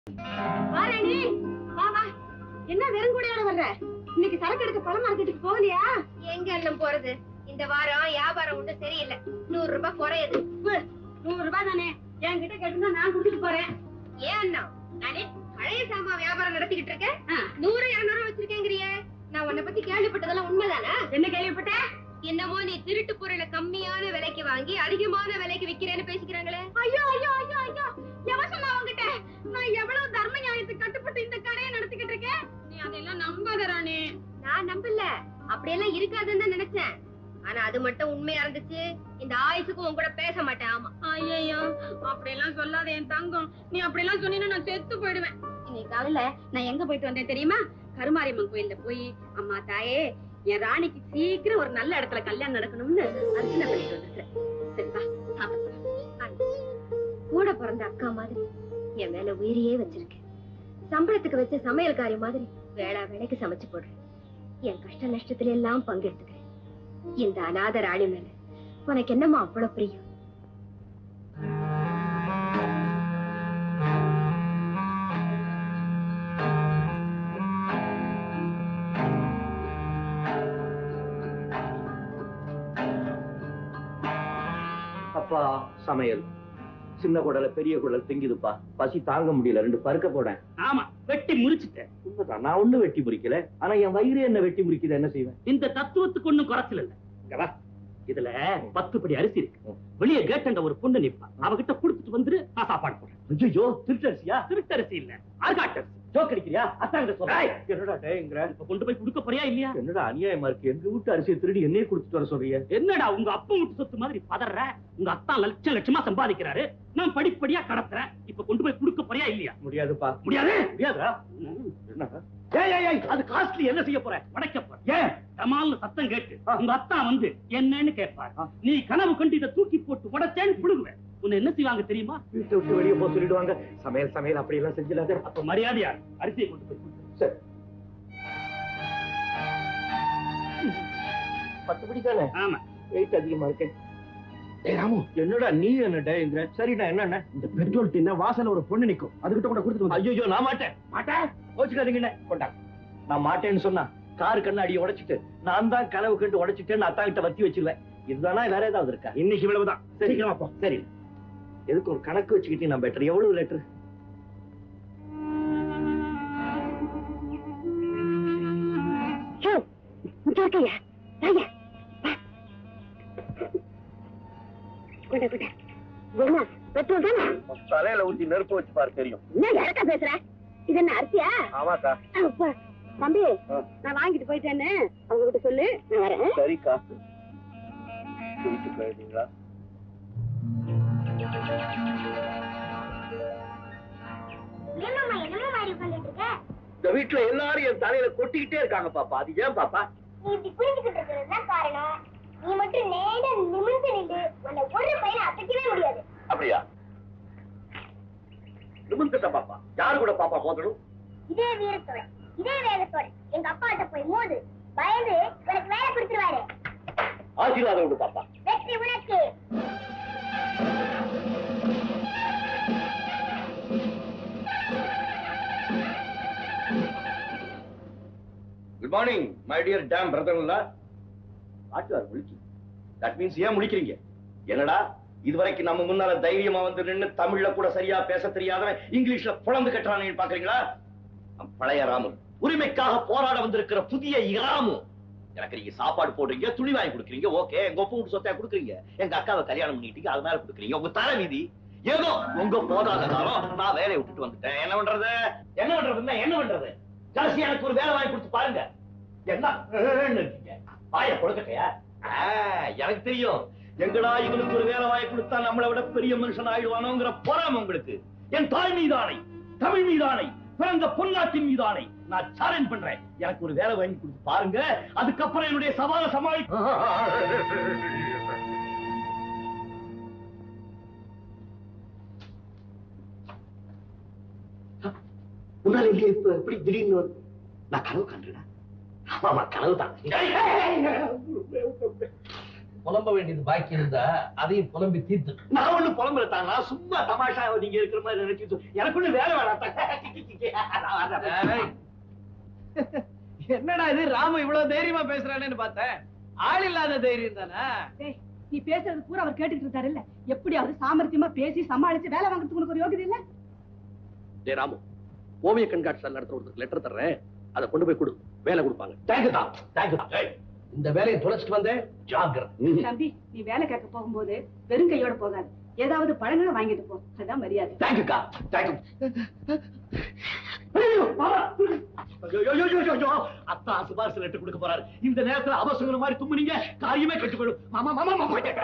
வாராணி வா வா என்ன வெறுங்குடையோட வர்ற இன்னைக்கு சரக்கு எடுக்க பழ மார்க்கெட்டுக்கு போகலையா எங்க அண்ணன் போறது இந்த வாரம் வியாபாரம் ஒன்றும் சரியில்லை நூறு ரூபாய் குறையுது உ, நூறு ரூபாய் தானே என்கிட்ட கேட்டுனா நான் கொடுத்துட்டு போறேன் ஏன் அண்ணா நானே பழைய சாமான் வியாபாரம் நடத்திக்கிட்டு இருக்கேன் ஆ, நூறு இருநூறு வச்சிருக்கேங்கிறியே நான் உன்னை பத்தி கேள்விப்பட்டதெல்லாம் உண்மைதானா என்ன கேள்விப்பட்ட என்னமோ நீ திருட்டு பொருளை கம்மியான விலைக்கு வாங்கி அதிகமான விலைக்கு விக்கிறேன்னு பேசிக்கிறாங்களே ஐயோ ஐயோ ஐயோ ஐயோ எவன் சொன்னா உன்கிட்ட நான் எவ்வளவு தர்ம நியாயத்துக்கு கட்டுப்பட்டு இந்த கடையை நடத்திக்கிட்டு இருக்கேன் நீ அதெல்லாம் நம்பாத ராணி நான் நம்பல அப்படியெல்லாம் இருக்காதுன்னு தான் நினைச்சேன் ஆனா அது மட்டும் உண்மையா இருந்துச்சு இந்த ஆயுசுக்கும் உன் கூட பேச மாட்டேன் ஆமா ஐயோ அப்படியெல்லாம் சொல்லாத என் தங்கம் நீ அப்படியெல்லாம் சொன்னீங்கன்னா நான் செத்து போயிடுவேன் இன்னைக்கு காலையில நான் எங்க போயிட்டு வந்தேன் தெரியுமா கருமாரியம்மன் கோயில்ல போய் அம்மா தாயே என் ராணிக்கு சீக்கிரம் ஒரு நல்ல இடத்துல கல்யாணம் நடக்கணும்னு அர்ச்சனை பண்ணிட்டு வந்துட்டேன் சரிப்பா சாப்பிட்டு கூட பிறந்த அக்கா மாதிரி என் மேல உயிரையே வச்சிருக்கேன் சம்பளத்துக்கு வச்ச சமையல்காரி மாதிரி வேளா வேலைக்கு சமைச்சு போடுறேன் என் கஷ்ட நஷ்டத்துல எல்லாம் பங்கெடுத்துக்கிறேன் இந்த அநாத ராணி மேல உனக்கு என்னம்மா அவ்வளவு பிரியம் அப்பா சமையல் சின்ன குடல பெரிய குடல் திங்குதுப்பா பசி தாங்க முடியல ரெண்டு பருக்க போடேன் ஆமா வெட்டி முறிச்சிட்டேன் உண்மைதான் நான் ஒண்ணு வெட்டி முறிக்கல ஆனா என் வயிறு என்ன வெட்டி முறிக்குது என்ன செய்வேன் இந்த தத்துவத்துக்கு ஒண்ணும் குறைச்சல் இல்ல இங்க வா. இதுல பத்து படி அரிசி இருக்கு வெளியே கேட்டண்ட ஒரு பொண்ணு நிப்பா அவகிட்ட குடுத்துட்டு வந்துரு நான் சாப்பாடு போடுறேன் ஐயோ திருட்டரிசியா திருட்டரிசி இல்ல ஆர்காட்டரிசி ஜோக் அடிக்கிறியா அத்தாங்கிட்ட சொல்ற என்னடா டேங்கிற இப்ப கொண்டு போய் கொடுக்க போறியா இல்லையா என்னடா அநியாயமா இருக்கு எங்க வீட்டு அரிசியை திருடி என்னையே கொடுத்துட்டு வர சொல்றீங்க என்னடா உங்க அப்பா வீட்டு சொத்து மாதிரி பதற உங்க அத்தா லட்சம் லட்சமா சம்பாதிக்கிறாரு நான் படிப்படியா கடத்துறேன் இப்ப கொண்டு போய் கொடுக்க போறியா இல்லையா முடியாதுப்பா முடியாது முடியாதா என்னடா ஏய் ஏய் ஏய் அது காஸ்ட்லி என்ன செய்ய போற உடைக்க போறேன் ஏன் டமால்னு சத்தம் கேட்டு ஆ. உங்க அத்தா வந்து என்னன்னு கேட்பார் ஆ. நீ கனவு கண்டு இதை தூக்கி போட்டு உடைச்சேன்னு புடுங்குவேன் உன்னை என்ன செய்வாங்க தெரியுமா வீட்டை விட்டு வெளியே போக சொல்லிடுவாங்க சமையல் சமையல் அப்படி எல்லாம் செஞ்சிடாத அப்ப மரியாதையா அரிசியை கொண்டு போய் கொடு. சரி பத்து படி தானே ஆமா வெயிட் அதிகமா இருக்கு ஏய் ராமு என்னடா நீ என்னடா இந்த சரிடா என்னண்ணே இந்த பெட்ரோல் டின்ன வாசல்ல ஒரு பொண்ணு நிக்கும் அதுகிட்ட கூட கொடுத்துட்டு வந்து ஐயோ நான் மாட்டேன் மாட்டேன் கோச்சுக்காதீங்கண்ணே கொண்டாங்க நான் மாட்டேன்னு சொன்னா கார் கண்ணாடியை உடைச்சிட்டு நான் தான் கனவு கண்டு உடைச்சிட்டேன்னு அத்தா கிட்ட வத்தி வச்சிருவேன் இதுதானா வேற ஏதாவது இருக்கா இன்னைக்கு இவ்வளவுதான் சரி சீக்கிரமா போ சரி எதுக்கு ஒரு கணக்கு வச்சுக்கிட்டு நான் பெட்டர் எவ்வளவு லிட்டர் முட்டாக்கையா ராயா கொண்ட கொண்ட என்ன பெட்ரோல் தானே தலையில ஊத்தி நெருப்பு வச்சு பாரு தெரியும் என்ன யாருக்கா பேசுற இது என்ன அரிசியா ஆமாக்கா அப்பா, தம்பி ஆ. நான் வாங்கிட்டு போயிட்டேன்னு அவங்க கிட்ட சொல்லு நான் வரேன் சரிக்கா குடிச்சு போயிருந்தீங்களா என்னம்மா என்னமா மாதிரி உட்காந்துட்டு இருக்க இந்த வீட்டுல எல்லாரும் என் தலையில கொட்டிக்கிட்டே இருக்காங்க பாப்பா அது ஏன் பாப்பா நீ இப்படி புரிஞ்சுக்கிட்டு இருக்கிறது தான் காரணம் நீ மட்டும் நேர நிமிர்ந்து நின்று உன்னை ஒரு பையனை அசைக்கவே முடியாது அப்படியா நிமிர்ந்துட்ட பாப்பா யாரு கூட பாப்பா மோதணும் இதே வீரத்தோட இதே வேகத்தோட எங்க அப்பாட்ட போய் மோது பயந்து உனக்கு வேலை கொடுத்துருவாரு ஆசீர்வாதம் உண்டு பாப்பா வெற்றி உனக்கு குட் மார்னிங் மை டியர் டேம் பிரதர்ல ஆட்டுவார் முழிச்சு தட் மீன்ஸ் ஏன் முழிக்கிறீங்க என்னடா இதுவரைக்கும் நம்ம முன்னால தைரியமா வந்து நின்னு தமிழ்ல கூட சரியா பேச தெரியாதவன் இங்கிலீஷ்ல புலந்து கட்டுறானு பாக்குறீங்களா நம் பழைய ராமன் உரிமைக்காக போராட வந்திருக்கிற புதிய இராமு எனக்கு நீங்க சாப்பாடு போடுறீங்க துணி வாங்கி கொடுக்குறீங்க ஓகே எங்க ஒப்பு வீட்டு சொத்தையா கொடுக்குறீங்க எங்க அக்காவை கல்யாணம் பண்ணிட்டீங்க அது மேல கொடுக்குறீங்க உங்க தலைவிதி ஏதோ உங்க போதாத காலம் நான் வேலையை விட்டுட்டு வந்துட்டேன் என்ன பண்றது என்ன பண்றதுன்னா என்ன பண்றது கடைசி எனக்கு ஒரு வேலை வாங்கி கொடுத்து பாருங்க என்ன ஏன்னு இருக்கீங்க? வாயை கொடுக்கட்டையா ஆ, எனக்கு தெரியும் எங்கடா இவனுக்கு ஒரு வேலை வாங்கி கொடுத்தா நம்மளை விட பெரிய மனுஷன் ஆயிடுவானோங்கிற பொறாம உங்களுக்கு என் தாய் மீதானை தமிழ் மீதானை பிறந்த பொன்னாட்டின் மீதானை நான் சேலஞ்ச் பண்றேன் எனக்கு ஒரு வேலை வாங்கி கொடுத்து பாருங்க அதுக்கப்புறம் என்னுடைய சவாலை சமாளி முன்னால இல்லையே இப்ப எப்படி திடீர்னு வந்து நான் கனவு கண்டுடா ஆமாமா கனவு தான் புலம்ப வேண்டியது பாக்கி இருந்தா அதையும் புலம்பி தீர்த்து நான் ஒண்ணு புலம்புல தான் நான் சும்மா தமாஷா நீங்க இருக்கிற மாதிரி நினைச்சு எனக்கு ஒண்ணு வேலை வேணாம் என்னடா இது ராம இவ்வளவு தைரியமா பேசுறானேன்னு பார்த்தேன் ஆள் இல்லாத தைரியம் தானே நீ பேசுறது பூரா அவர் கேட்டுட்டு இருக்காரு இல்ல எப்படியாவது சாமர்த்தியமா பேசி சமாளிச்சு வேலை வாங்குறதுக்கு உனக்கு ஒரு யோகிதை இல்ல டே ராமு ஓவிய கண்காட்சி நடத்துற ஒருத்தருக்கு லெட்டர் தர்றேன் அதை கொண்டு போய் கொடு வேலை கொடுப்பாங்க தேங்க்யூ தான் தேங்க்யூ தான் இந்த வேலையை தொலைச்சிட்டு வந்தேன் ஜாகிரதை தம்பி நீ வேலை கேட்க போகும்போது வெறும் கையோட போகாது ஏதாவது பழங்களை வாங்கிட்டு போ அதான் மரியாதை தேங்க்யூக்கா தேங்க்யூ ஐயோ, மாமா. ஐயோ, ஐயோ, ஐயோ, ஐயோ, ஐயோ. அத்தா சுபாஷ் லெட்டர் கொடுக்க போறாரு இந்த நேரத்துல அவசரம் மாதிரி தும்முனீங்க காரியமே கெட்டு போயிடும் மாமா மாமா மாமா